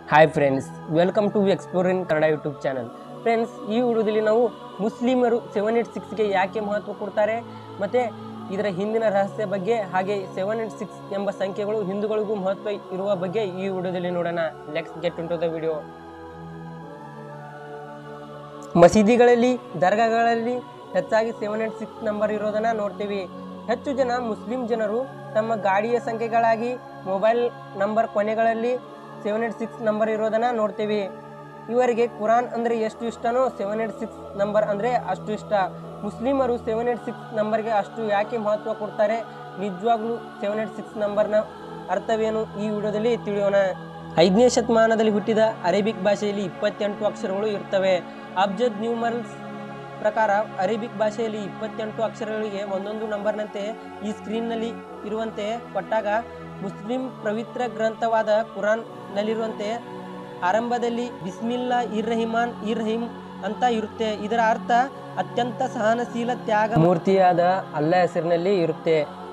hi friends welcome to explore in Kannada YouTube channel friends ಈ ವಿಡಿಯೋದಲ್ಲಿ ನಾವು ಮುಸ್ಲಿಮರು ಸೆವೆನ್ ಏಟ್ ಸಿಕ್ಸ್ಗೆ ಯಾಕೆ ಮಹತ್ವ ಕೊಡ್ತಾರೆ ಮತ್ತು ಇದರ ಹಿಂದಿನ ರಹಸ್ಯ ಬಗ್ಗೆ ಹಾಗೆ ಸೆವೆನ್ ಏಟ್ ಸಿಕ್ಸ್ ಎಂಬ ಸಂಖ್ಯೆಗಳು ಹಿಂದೂಗಳಿಗೂ ಮಹತ್ವ ಇರುವ ಬಗ್ಗೆ ಈ ವಿಡಿಯೋದಲ್ಲಿ ನೋಡೋಣ let's get to the video ಮಸೀದಿಗಳಲ್ಲಿ ದರ್ಗಾಗಳಲ್ಲಿ ಹೆಚ್ಚಾಗಿ ಸೆವೆನ್ ಏಟ್ ಸಿಕ್ಸ್ ನಂಬರ್ ಇರೋದನ್ನ ನೋಡ್ತೀವಿ ಹೆಚ್ಚು ಜನ ಮುಸ್ಲಿಂ ಜನರು ತಮ್ಮ ಗಾಡಿಯ ಸಂಖ್ಯೆಗಳಾಗಿ ಮೊಬೈಲ್ ನಂಬರ್ ಕೊನೆಗಳಲ್ಲಿ ಸೆವೆನ್ ಏಟ್ ಸಿಕ್ಸ್ ನಂಬರ್ ಇರೋದನ್ನ ನೋಡ್ತೀವಿ ಇವರಿಗೆ ಕುರಾನ್ ಅಂದರೆ ಎಷ್ಟು ಇಷ್ಟನೋ ಸೆವೆನ್ ಏಟ್ ಸಿಕ್ಸ್ ನಂಬರ್ ಅಂದರೆ ಅಷ್ಟು ಇಷ್ಟ ಮುಸ್ಲಿಮರು ಸೆವೆನ್ ಏಟ್ ಸಿಕ್ಸ್ ನಂಬರ್ಗೆ ಅಷ್ಟು ಯಾಕೆ ಮಹತ್ವ ಕೊಡ್ತಾರೆ ನಿಜವಾಗ್ಲೂ ಸೆವೆನ್ ಏಟ್ ಸಿಕ್ಸ್ ನಂಬರ್ನ ಅರ್ಥವೇನು ಈ ವಿಡಿಯೋದಲ್ಲಿ ತಿಳಿಯೋಣ ಐದನೇ ಶತಮಾನದಲ್ಲಿ ಹುಟ್ಟಿದ ಅರೇಬಿಕ್ ಭಾಷೆಯಲ್ಲಿ ಇಪ್ಪತ್ತೆಂಟು ಅಕ್ಷರಗಳು ಇರ್ತವೆ ಅಬ್ಜದ್ ನ್ಯೂಮರ್ಸ್ ಪ್ರಕಾರ ಅರೇಬಿಕ್ ಭಾಷೆಯಲ್ಲಿ ಇಪ್ಪತ್ತೆಂಟು ಅಕ್ಷರಗಳಿಗೆ ಒಂದೊಂದು ನಂಬರ್ನಂತೆ ಈ ಸ್ಕ್ರೀನ್ನಲ್ಲಿ ಇರುವಂತೆ ಕೊಟ್ಟಾಗ ಮುಸ್ಲಿಂ ಪವಿತ್ರ ಗ್ರಂಥವಾದ ಕುರಾನ್ನಲ್ಲಿರುವಂತೆ ಆರಂಭದಲ್ಲಿ ಬಿಸ್ಮಿಲ್ಲಾ ಇರ್ ರಹಿಮಾನ್ ಇರ್ ರಹೀಮ್ ಅಂತ ಇರುತ್ತೆ ಇದರ ಅರ್ಥ ಅತ್ಯಂತ ಸಹನಶೀಲ ತ್ಯಾಗ ಮೂರ್ತಿಯಾದ ಅಲ್ಲ ಹೆಸರಿನಲ್ಲಿ ಇರುತ್ತೆ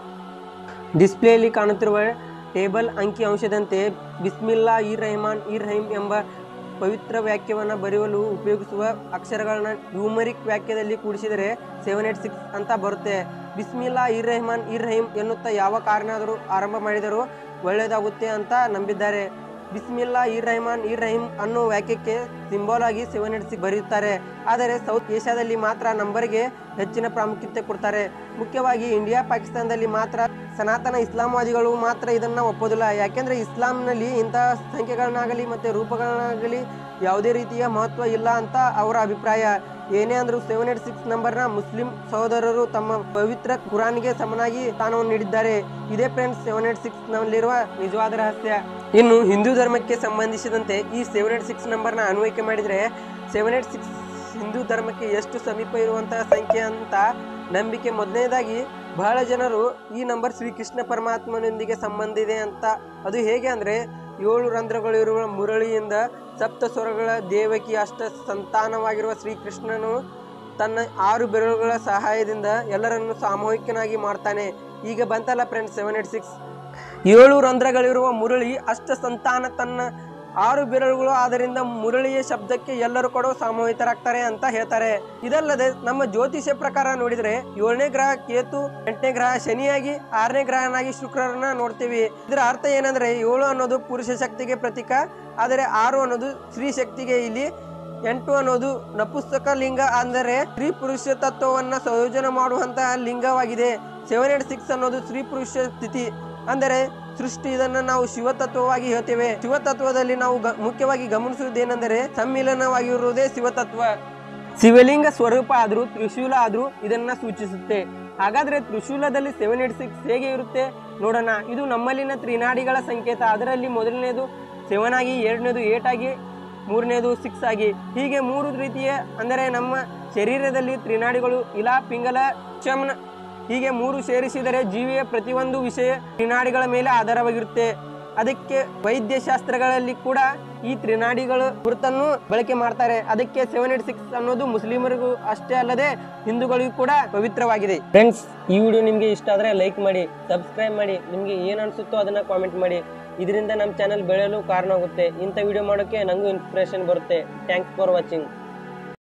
ಡಿಸ್ಪ್ಲೇಯಲ್ಲಿ ಕಾಣುತ್ತಿರುವ ಟೇಬಲ್ ಅಂಕಿ ಅಂಶದಂತೆ ಬಿಸ್ಮಿಲ್ಲಾ ಇರ್ ರೆಹಮಾನ್ ಇರ್ ರಹೀಮ್ ಎಂಬ ಪವಿತ್ರ ವಾಕ್ಯವನ್ನು ಬರೆಯಲು ಉಪಯೋಗಿಸುವ ಅಕ್ಷರಗಳನ್ನ ನ್ಯೂಮರಿಕ್ ವಾಕ್ಯದಲ್ಲಿ ಕೂಡಿಸಿದರೆ ಸೆವೆನ್ ಏಟ್ ಸಿಕ್ಸ್ ಅಂತ ಬರುತ್ತೆ ಬಿಸ್ಮಿಲ್ಲಾ ಇರ್ ರೆಹಮಾನ್ ಇರ್ ರಹೀಮ್ ಎನ್ನುತ್ತಾ ಯಾವ ಕಾರಣಾದರೂ ಆರಂಭ ಮಾಡಿದರೂ ಒಳ್ಳೆಯದಾಗುತ್ತೆ ಅಂತ ನಂಬಿದ್ದಾರೆ ಬಿಸ್ಮಿಲ್ಲಾ ಇರ್ ರೆಹಮಾನ್ ಇರ್ ರಹೀಮ್ ಅನ್ನೋ ವಾಕ್ಯಕ್ಕೆ ಸಿಂಬಲ್ ಆಗಿ ಸೆವೆನ್ ಏಟ್ ಸಿಕ್ಸ್ ಬರೆಯುತ್ತಾರೆ ಆದರೆ ಸೌತ್ ಏಷ್ಯಾದಲ್ಲಿ ಮಾತ್ರ ನಂಬರ್ಗೆ ಹೆಚ್ಚಿನ ಪ್ರಾಮುಖ್ಯತೆ ಕೊಡ್ತಾರೆ ಮುಖ್ಯವಾಗಿ ಇಂಡಿಯಾ ಪಾಕಿಸ್ತಾನದಲ್ಲಿ ಮಾತ್ರ ಸನಾತನ ಇಸ್ಲಾಂವಾದಿಗಳು ಮಾತ್ರ ಇದನ್ನ ಒಪ್ಪೋದಿಲ್ಲ ಯಾಕೆಂದ್ರೆ ಇಸ್ಲಾಂನಲ್ಲಿ ಇಂತಹ ಸಂಖ್ಯೆಗಳನ್ನಾಗಲಿ ಮತ್ತೆ ರೂಪಗಳನ್ನಾಗಲಿ ಯಾವುದೇ ರೀತಿಯ ಮಹತ್ವ ಇಲ್ಲ ಅಂತ ಅವರ ಅಭಿಪ್ರಾಯ ಏನೇ ಅಂದ್ರೂ ಸೆವೆನ್ ಏಟ್ ಸಿಕ್ಸ್ ನಂಬರ್ನ ಮುಸ್ಲಿಂ ಸಹೋದರರು ತಮ್ಮ ಪವಿತ್ರ ಕುರಾನ್ಗೆ ಸಮನಾಗಿ ಸ್ಥಾನವನ್ನು ನೀಡಿದ್ದಾರೆ ಇದೇ ಫ್ರೆಂಡ್ಸ್ ಸೆವೆನ್ ಏಟ್ ಸಿಕ್ಸ್ ನಲ್ಲಿರುವ ನಿಜವಾದ ರಹಸ್ಯ ಇನ್ನು ಹಿಂದೂ ಧರ್ಮಕ್ಕೆ ಸಂಬಂಧಿಸಿದಂತೆ ಈ ಸೆವೆನ್ ಏಟ್ ಸಿಕ್ಸ್ ನಂಬರ್ನ ಅನ್ವಯಿಕೆ ಮಾಡಿದರೆ ಸೆವೆನ್ ಏಟ್ ಸಿಕ್ಸ್ ಹಿಂದೂ ಧರ್ಮಕ್ಕೆ ಎಷ್ಟು ಸಮೀಪ ಇರುವಂತಹ ಸಂಖ್ಯೆ ಅಂತ ನಂಬಿಕೆ ಮೊದಲನೇದಾಗಿ ಬಹಳ ಜನರು ಈ ನಂಬರ್ ಶ್ರೀಕೃಷ್ಣ ಪರಮಾತ್ಮನೊಂದಿಗೆ ಸಂಬಂಧ ಇದೆ ಅಂತ ಅದು ಹೇಗೆ ಅಂದರೆ ಏಳು ರಂಧ್ರಗಳಿರುವ ಮುರಳಿಯಿಂದ ಸಪ್ತ ಸ್ವರಗಳ ದೇವಕಿ ಅಷ್ಟ ಸಂತಾನವಾಗಿರುವ ಶ್ರೀಕೃಷ್ಣನು ತನ್ನ ಆರು ಬೆರಳುಗಳ ಸಹಾಯದಿಂದ ಎಲ್ಲರನ್ನು ಸಾಮೂಹಿಕನಾಗಿ ಮಾಡ್ತಾನೆ ಈಗ ಬಂತಲ್ಲ ಫ್ರೆಂಡ್ಸ್ ಸೆವೆನ್ ಏಟ್ ಸಿಕ್ಸ್ ಏಳು ರಂಧ್ರಗಳಿರುವ ಮುರಳಿ ಅಷ್ಟ ಸಂತಾನ ತನ್ನ ಆರು ಬೆರಳುಗಳು ಆದ್ದರಿಂದ ಮುರಳಿಯ ಶಬ್ದಕ್ಕೆ ಎಲ್ಲರೂ ಕೂಡ ಸಾಮೂಹಿತರಾಗ್ತಾರೆ ಅಂತ ಹೇಳ್ತಾರೆ ಇದಲ್ಲದೆ ನಮ್ಮ ಜ್ಯೋತಿಷ್ಯ ಪ್ರಕಾರ ನೋಡಿದ್ರೆ ಏಳನೇ ಗ್ರಹ ಕೇತು ಎಂಟನೇ ಗ್ರಹ ಶನಿಯಾಗಿ ಆರನೇ ಗ್ರಹನಾಗಿ ಶುಕ್ರರನ್ನ ನೋಡ್ತೀವಿ ಇದರ ಅರ್ಥ ಏನಂದ್ರೆ ಏಳು ಅನ್ನೋದು ಪುರುಷ ಶಕ್ತಿಗೆ ಪ್ರತೀಕ ಆದರೆ ಆರು ಅನ್ನೋದು ಸ್ತ್ರೀ ಶಕ್ತಿಗೆ ಇಲ್ಲಿ ಎಂಟು ಅನ್ನೋದು ನಪುಸ್ತಕ ಲಿಂಗ ಅಂದರೆ ಸ್ತ್ರೀ ಪುರುಷ ತತ್ವವನ್ನ ಸಂಯೋಜನೆ ಮಾಡುವಂತಹ ಲಿಂಗವಾಗಿದೆ ಸೆವೆನ್ ಏಟ್ ಸಿಕ್ಸ್ ಅನ್ನೋದು ಸ್ತ್ರೀ ಪುರುಷ ಸ್ಥಿತಿ ಅಂದರೆ ಸೃಷ್ಟಿ ಇದನ್ನ ನಾವು ಶಿವತತ್ವವಾಗಿ ಹೇಳ್ತೇವೆ ಶಿವತತ್ವದಲ್ಲಿ ನಾವು ಗ- ಮುಖ್ಯವಾಗಿ ಗಮನಿಸುವುದೇನೆಂದರೆ ಸಮ್ಮಿಲನವಾಗಿರುವುದೇ ಶಿವತತ್ವ ಶಿವಲಿಂಗ ಸ್ವರೂಪ ಆದ್ರೂ ತ್ರಿಶೂಲ ಆದ್ರೂ ಇದನ್ನ ಸೂಚಿಸುತ್ತೆ ಹಾಗಾದ್ರೆ ತ್ರಿಶೂಲದಲ್ಲಿ ಸೆವೆನ್ ಏಟ್ ಸಿಕ್ಸ್ ಹೇಗೆ ಇರುತ್ತೆ ನೋಡೋಣ ಇದು ನಮ್ಮಲ್ಲಿನ ತ್ರಿನಾಡಿಗಳ ಸಂಕೇತ ಅದರಲ್ಲಿ ಮೊದಲನೇದು ಸೆವೆನ್ ಆಗಿ ಎರಡನೇದು ಏಟ್ ಆಗಿ ಮೂರನೇದು ಸಿಕ್ಸ್ ಆಗಿ ಹೀಗೆ ಮೂರು ರೀತಿಯ ಅಂದರೆ ನಮ್ಮ ಶರೀರದಲ್ಲಿ ತ್ರಿನಾಡಿಗಳು ಇಲಾ ಪಿಂಗಲ ಚಮನ ಹೀಗೆ ಮೂರು ಸೇರಿಸಿದರೆ ಜೀವಿಯ ಪ್ರತಿಯೊಂದು ವಿಷಯ ತ್ರಿನಾಡಿಗಳ ಮೇಲೆ ಆಧಾರವಾಗಿರುತ್ತೆ ಅದಕ್ಕೆ ವೈದ್ಯ ಶಾಸ್ತ್ರಗಳಲ್ಲಿ ಕೂಡ ಈ ತ್ರಿನಾಡಿಗಳ ಗುರುತನ್ನು ಬಳಕೆ ಮಾಡ್ತಾರೆ ಅದಕ್ಕೆ ಸೆವೆನ್ ಏಟ್ ಸಿಕ್ಸ್ ಅನ್ನೋದು ಮುಸ್ಲಿಮರಿಗೂ ಅಷ್ಟೇ ಅಲ್ಲದೆ ಹಿಂದೂಗಳಿಗೂ ಕೂಡ ಪವಿತ್ರವಾಗಿದೆ ಫ್ರೆಂಡ್ಸ್ ಈ ವಿಡಿಯೋ ನಿಮಗೆ ಇಷ್ಟ ಆದರೆ ಲೈಕ್ ಮಾಡಿ ಸಬ್ಸ್ಕ್ರೈಬ್ ಮಾಡಿ ನಿಮಗೆ ಏನು ಅನಿಸುತ್ತೋ ಅದನ್ನ ಕಾಮೆಂಟ್ ಮಾಡಿ ಇದರಿಂದ ನಮ್ಮ ಚಾನಲ್ ಬೆಳೆಯಲು ಕಾರಣ ಆಗುತ್ತೆ ಇಂಥ ವಿಡಿಯೋ ಮಾಡೋಕ್ಕೆ ನನಗೂ ಇನ್ಸ್ಪಿರೇಷನ್ ಬರುತ್ತೆ ಥ್ಯಾಂಕ್ಸ್ ಫಾರ್ ವಾಚಿಂಗ್